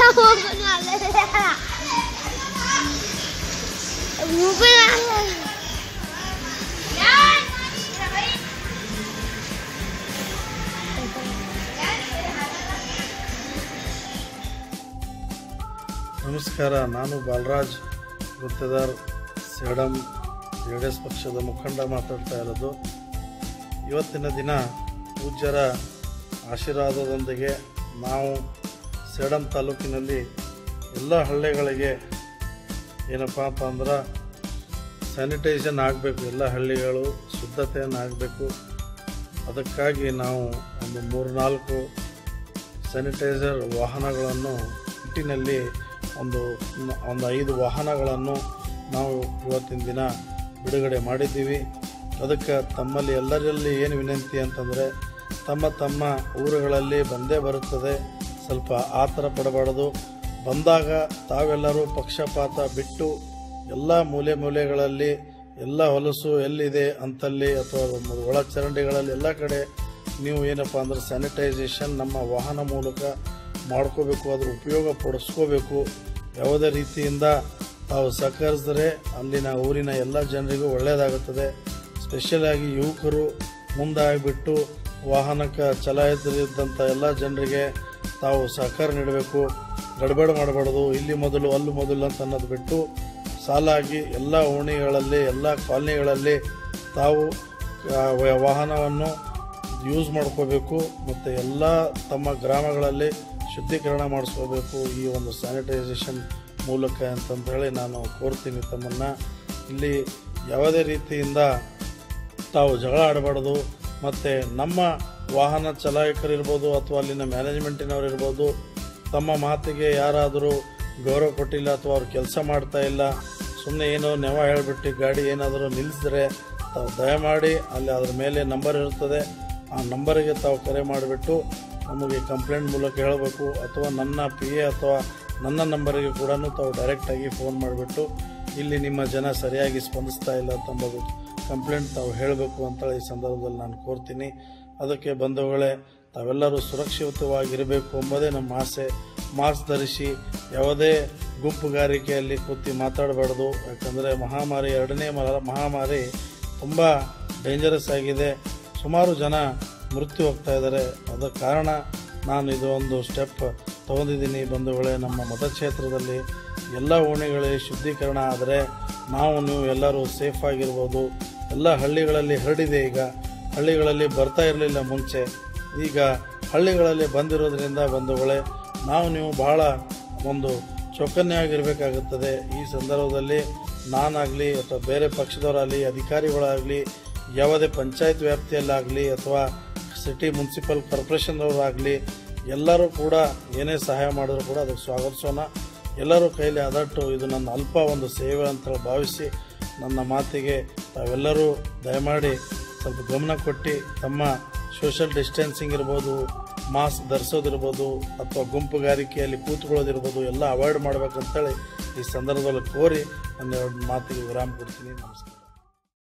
ನಮಸ್ಕಾರ ನಾನು Balraj Guttedar Sedam J D S ಪಕ್ಷದ ಮುಖಂಡ ಮಾತಾಡ್ತಾ ಇರೋದು ಇವತ್ತಿನ ದಿನ ಪೂಜ್ಯರ ಆಶೀರ್ವಾದದೊಂದಿಗೆ ನಾವು ಸೇಡಂ ತಾಲೂಕಿನಲ್ಲಿ ಎಲ್ಲ ಹಳ್ಳಿಗಳಿಗೆ ಏನಪ್ಪ ಅಂತ ಅಂದ್ರೆ ಸ್ಯಾನಿಟೈಸೇಷನ್ ಆಗಬೇಕು ಎಲ್ಲ ಹಳ್ಳಿಗಳು ಶುದ್ಧತೆಯನ್ನು ಆಗಬೇಕು ಅದಕ್ಕಾಗಿ ನಾವು ಒಂದು ಮೂರು ನಾಲ್ಕು ಸ್ಯಾನಿಟೈಸರ್ ವಾಹನಗಳನ್ನು ನಿಟ್ಟಿನಲ್ಲಿ ಒಂದು ಒಂದು ಐದು ವಾಹನಗಳನ್ನು ನಾವು ಇವತ್ತಿನ ದಿನ ಬಿಡುಗಡೆ ಮಾಡಿದ್ದೀವಿ ಅದಕ್ಕೆ ತಮ್ಮಲ್ಲಿ ಎಲ್ಲರಲ್ಲಿ ಏನು ವಿನಂತಿ ಅಂತಂದರೆ ತಮ್ಮ ತಮ್ಮ ಊರುಗಳಲ್ಲಿ ಬಂದೇ ಬರುತ್ತದೆ ಸ್ವಲ್ಪ ಆತರ ಪಡಬಾರದು ಬಂದಾಗ ತಾವೆಲ್ಲರೂ ಪಕ್ಷಪಾತ ಬಿಟ್ಟು ಎಲ್ಲ ಮೂಲೆ ಮೂಲೆಗಳಲ್ಲಿ ಎಲ್ಲ ಹೊಲಸು ಎಲ್ಲಿದೆ ಅಂತಲ್ಲಿ ಅಥವಾ ಒಳಚರಂಡಿಗಳಲ್ಲಿ ಎಲ್ಲ ಕಡೆ ನೀವು ಏನಪ್ಪ ಅಂದ್ರೆ ಸ್ಯಾನಿಟೈಸೇಷನ್ ನಮ್ಮ ವಾಹನ ಮೂಲಕ ಮಾಡ್ಕೋಬೇಕು ಅದ್ರ ಉಪಯೋಗ ಪಡಿಸ್ಕೋಬೇಕು ಯಾವುದೇ ರೀತಿಯಿಂದ ತಾವು ಸಹಕರಿಸಿದ್ರೆ ಅಲ್ಲಿನ ಊರಿನ ಎಲ್ಲ ಜನರಿಗೂ ಒಳ್ಳೆಯದಾಗುತ್ತದೆ ಸ್ಪೆಷಲ್ ಆಗಿ ಯುವಕರು ಮುಂದಾಗಿಬಿಟ್ಟು ವಾಹನಕ್ಕೆ ಚಲಾಯಿಸಲಿದ್ದಂಥ ಎಲ್ಲ ಜನರಿಗೆ ತಾವು ಸಹಕಾರ ನೀಡಬೇಕು ಗಡಬಡ ಮಾಡಬಾರ್ದು ಇಲ್ಲಿ ಮೊದಲು ಅಲ್ಲಿ ಮೊದಲು ಅಂತ ಅನ್ನೋದು ಬಿಟ್ಟು ಸಾಲಾಗಿ ಎಲ್ಲ ಓಣಿಗಳಲ್ಲಿ ಎಲ್ಲ ಕಾಲನಿಗಳಲ್ಲಿ ತಾವು ಆ, ವ- ವಾಹನವನ್ನು ಯೂಸ್ ಮಾಡ್ಕೋಬೇಕು ಮತ್ತು ಎಲ್ಲ ತಮ್ಮ ಗ್ರಾಮಗಳಲ್ಲಿ ಶುದ್ಧೀಕರಣ ಮಾಡಿಸ್ಕೋಬೇಕು ಈ ಒಂದು ಸ್ಯಾನಿಟೈಸೇಷನ್ ಮೂಲಕ ಅಂತಂತ ಹೇಳಿ ನಾನು ಕೋರ್ತೀನಿ ತಮ್ಮನ್ನು ಇಲ್ಲಿ ಯಾವುದೇ ರೀತಿಯಿಂದ ತಾವು ಜಗಳ ಆಡಬಾರ್ದು ಮತ್ತು ನಮ್ಮ ವಾಹನ ಚಾಲಕರಿರ್ಬೋದು ಅಥವಾ ಅಲ್ಲಿನ ಮ್ಯಾನೇಜ್ಮೆಂಟಿನವ್ರು ಇರ್ಬೋದು ತಮ್ಮ ಮಾತಿಗೆ ಯಾರಾದರೂ ಗೌರವ ಕೊಟ್ಟಿಲ್ಲ ಅಥವಾ ಅವ್ರು ಕೆಲಸ ಮಾಡ್ತಾ ಇಲ್ಲ ಸುಮ್ಮನೆ ಏನೋ ನೆವ ಹೇಳ್ಬಿಟ್ಟು ಗಾಡಿ ಏನಾದರೂ ನಿಲ್ಲಿಸಿದ್ರೆ ತಾವು ದಯಮಾಡಿ ಅಲ್ಲಿ ಅದ್ರ ಮೇಲೆ ನಂಬರ್ ಇರ್ತದೆ ಆ ನಂಬರಿಗೆ ತಾವು ಕರೆ ಮಾಡಿಬಿಟ್ಟು ನಮಗೆ ಕಂಪ್ಲೇಂಟ್ ಮೂಲಕ ಹೇಳಬೇಕು ಅಥವಾ ನನ್ನ ಪಿ ಎ ಅಥವಾ ನನ್ನ ನಂಬರಿಗೆ ಕೂಡ ತಾವು ಡೈರೆಕ್ಟಾಗಿ ಫೋನ್ ಮಾಡಿಬಿಟ್ಟು ಇಲ್ಲಿ ನಿಮ್ಮ ಜನ ಸರಿಯಾಗಿ ಸ್ಪಂದಿಸ್ತಾ ಇಲ್ಲ ತಂಬೋದು ಕಂಪ್ಲೇಂಟ್ ತಾವು ಹೇಳಬೇಕು ಅಂತ ಈ ಸಂದರ್ಭದಲ್ಲಿ ನಾನು ಕೋರ್ತೀನಿ ಅದಕ್ಕೆ ಬಂಧುಗಳೇ ತಾವೆಲ್ಲರೂ ಸುರಕ್ಷಿತವಾಗಿರಬೇಕು ಎಂಬುದೇ ನಮ್ಮ ಆಸೆ ಮಾಸ್ಕ್ ಧರಿಸಿ ಯಾವುದೇ ಗುಂಪುಗಾರಿಕೆಯಲ್ಲಿ ಕೂತಿ ಮಾತಾಡಬಾರ್ದು ಯಾಕಂದರೆ ಮಹಾಮಾರಿ ಎರಡನೇ ಮ- ಮಹಾಮಾರಿ ತುಂಬ ಡೇಂಜರಸ್ ಆಗಿದೆ ಸುಮಾರು ಜನ ಮೃತ್ಯು ಹೋಗ್ತಾ ಇದ್ದಾರೆ ಅದರ ಕಾರಣ ನಾನು ಇದು ಒಂದು ಸ್ಟೆಪ್ ತಗೊಂಡಿದ್ದೀನಿ ಬಂಧುಗಳೇ ನಮ್ಮ ಮತಕ್ಷೇತ್ರದಲ್ಲಿ ಎಲ್ಲ ಓಣಿಗಳಲ್ಲಿ ಶುದ್ಧೀಕರಣ ಆದರೆ ನಾವು ನೀವು ಎಲ್ಲರೂ ಸೇಫ್ ಆಗಿರ್ಬೋದು ಎಲ್ಲ ಹಳ್ಳಿಗಳಲ್ಲಿ ಹರಡಿದೆ ಈಗ ಹಳ್ಳಿಗಳಲ್ಲಿ ಬರ್ತಾ ಇರಲಿಲ್ಲ ಮುಂಚೆ ಈಗ ಹಳ್ಳಿಗಳಲ್ಲಿ ಬಂದಿರೋದ್ರಿಂದ ಬಂಧುಗಳೇ ನಾವು ನೀವು ಬಹಳ ಒಂದು ಚೌಕನ್ಯಾಗಿರಬೇಕಾಗುತ್ತದೆ ಈ ಸಂದರ್ಭದಲ್ಲಿ ನಾನಾಗಲಿ ಅಥವಾ ಬೇರೆ ಪಕ್ಷದವರಾಗಲಿ ಅಧಿಕಾರಿಗಳಾಗಲಿ ಯಾವುದೇ ಪಂಚಾಯತ್ ವ್ಯಾಪ್ತಿಯಲ್ಲಾಗಲಿ ಅಥವಾ ಸಿಟಿ ಮುನ್ಸಿಪಲ್ ಕಾರ್ಪೊರೇಷನ್ದವರಾಗಲಿ ಎಲ್ಲರೂ ಕೂಡ ಏನೇ ಸಹಾಯ ಮಾಡಿದ್ರು ಕೂಡ ಅದಕ್ಕೆ ಸ್ವಾಗತಿಸೋಣ ಎಲ್ಲರೂ ಕೈಲಿ ಆದಟ್ಟು ಇದು ನನ್ನ ಅಲ್ಪ ಒಂದು ಸೇವೆ ಅಂತ ಭಾವಿಸಿ ನನ್ನ ಮಾತಿಗೆ ತಾವೆಲ್ಲರೂ ದಯಮಾಡಿ ಸ್ವಲ್ಪ ಗಮನ ಕೊಟ್ಟು ತಮ್ಮ ಸೋಷಿಯಲ್ ಡಿಸ್ಟೆನ್ಸಿಂಗ್ ಇರ್ಬೋದು ಮಾಸ್ಕ್ ಧರಿಸೋದಿರ್ಬೋದು ಅಥವಾ ಗುಂಪುಗಾರಿಕೆಯಲ್ಲಿ ಕೂತ್ಕೊಳ್ಳೋದಿರ್ಬೋದು ಎಲ್ಲ ಅವಾಯ್ಡ್ ಮಾಡ್ಬೇಕಂತೇಳಿ ಈ ಸಂದರ್ಭದಲ್ಲಿ ಕೋರಿ ಒಂದೆರಡು ಮಾತಿಗೆ ವಿರಾಮ ಕೊಡ್ತೀನಿ ನಮಸ್ಕಾರ